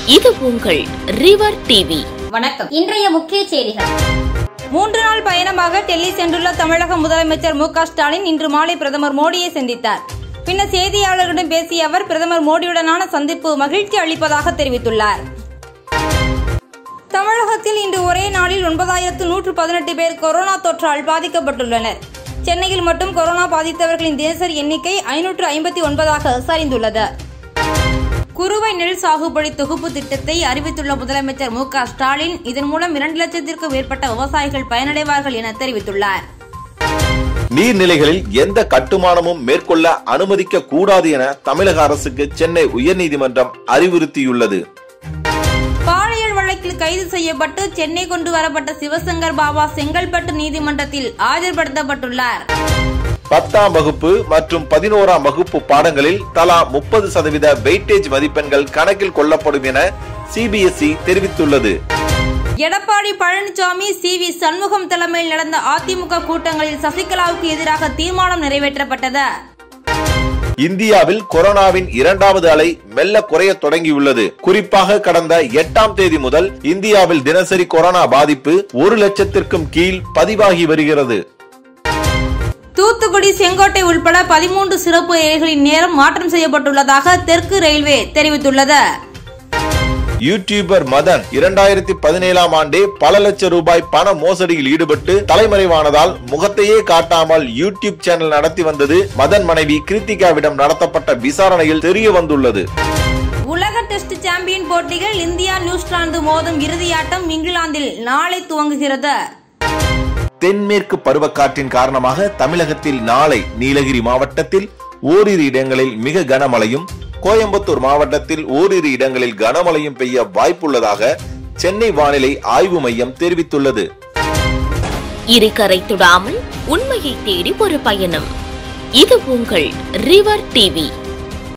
இது உங்கள் river TV வணக்கம் இன்றைய முக்கிய செய்திகள் மூன்று நாள் பயணமாக டெல்லி சென்றுள்ள தமிழக முதலமைச்சர் மு க ஸ்டாலின் இன்று மாலை பிரதமர் மோடியை சந்தித்தார் பின்னர் செய்தியாளர்களிடம் பேசிய அவர் பிரதமர் மோடியுடனான சந்திப்பு மகிழ்ச்சி அளிப்பதாக தெரிவித்துள்ளார் தமிழகத்தில் இன்று ஒரே நாளில் ஒன்பதாயிரத்து நூற்று பதினெட்டு பேர் கொரோனா தொற்றால் பாதிக்கப்பட்டுள்ளனர் சென்னையில் மட்டும் கொரோனா பாதித்தவர்களின் தினசரி எண்ணிக்கை ஐநூற்று ஐம்பத்தி ஒன்பதாக சரிந்துள்ளது குறுவை நெல் சாகுபடி தொகுப்பு திட்டத்தை அறிவித்துள்ள முதலமைச்சர் மு க ஸ்டாலின் இதன் மூலம் இரண்டு லட்சத்திற்கும் மேற்பட்ட விவசாயிகள் பயனடைவார்கள் என தெரிவித்துள்ளார் நீர்நிலைகளில் எந்த கட்டுமானமும் மேற்கொள்ள அனுமதிக்க கூடாது என தமிழக அரசுக்கு சென்னை உயர்நீதிமன்றம் அறிவுறுத்தியுள்ளது பாலியல் வழக்கில் கைது செய்யப்பட்டு சென்னை கொண்டு வரப்பட்ட சிவசங்கர் பாபா செங்கல்பட்டு நீதிமன்றத்தில் ஆஜர்படுத்தப்பட்டுள்ளார் பத்தாம் வகுப்பு மற்றும் பதினோராம் வகுப்பு பாடங்களில் தலா முப்பது சதவீத வெயிட்டேஜ் மதிப்பெண்கள் கணக்கில் கொள்ளப்படும் என சிபிஎஸ்இ தெரிவித்துள்ளது எடப்பாடி பழனிசாமி சி வி சண்முகம் தலைமையில் நடந்த அதிமுக கூட்டங்களில் சசிகலாவுக்கு எதிராக தீர்மானம் நிறைவேற்றப்பட்டது இந்தியாவில் கொரோனாவின் இரண்டாவது அலை மெல்ல குறைய தொடங்கியுள்ளது குறிப்பாக கடந்த எட்டாம் தேதி முதல் இந்தியாவில் தினசரி கொரோனா பாதிப்பு ஒரு லட்சத்திற்கும் கீழ் பதிவாகி வருகிறது தூத்துக்குடி செங்கோட்டை உட்பட பதிமூன்று சிறப்பு ரயில்களின் நேரம் மாற்றம் செய்யப்பட்டுள்ளதாக தெற்கு ரயில்வே தெரிவித்துள்ளது யூடியூபர் மதன் இரண்டாயிரத்தி பதினேழாம் ஆண்டே பல லட்சம் ரூபாய் பண மோசடியில் ஈடுபட்டு தலைமறைவானதால் முகத்தையே காட்டாமல் யூடியூப் சேனல் நடத்தி வந்தது மதன் மனைவி கிருத்திகாவிடம் நடத்தப்பட்ட விசாரணையில் தெரிய வந்துள்ளது உலக டெஸ்ட் சாம்பியன் போட்டிகள் இந்தியா நியூசிலாந்து மோதும் இறுதியாட்டம் இங்கிலாந்தில் நாளை துவங்குகிறது தென்மேற்கு பருவக்காற்றின் காரணமாக தமிழகத்தில் நாளை நீலகிரி மாவட்டத்தில் ஓரிரு இடங்களில் மிக கனமழையும் கோயம்புத்தூர் மாவட்டத்தில் ஓரிரு இடங்களில் கனமழையும் பெய்ய வாய்ப்புள்ளதாக சென்னை வானிலை ஆய்வு மையம் தெரிவித்துள்ளது இருகரை தொடாமல் உண்மையை தேடி ஒரு பயணம் இது உங்கள் ரிவர் டிவி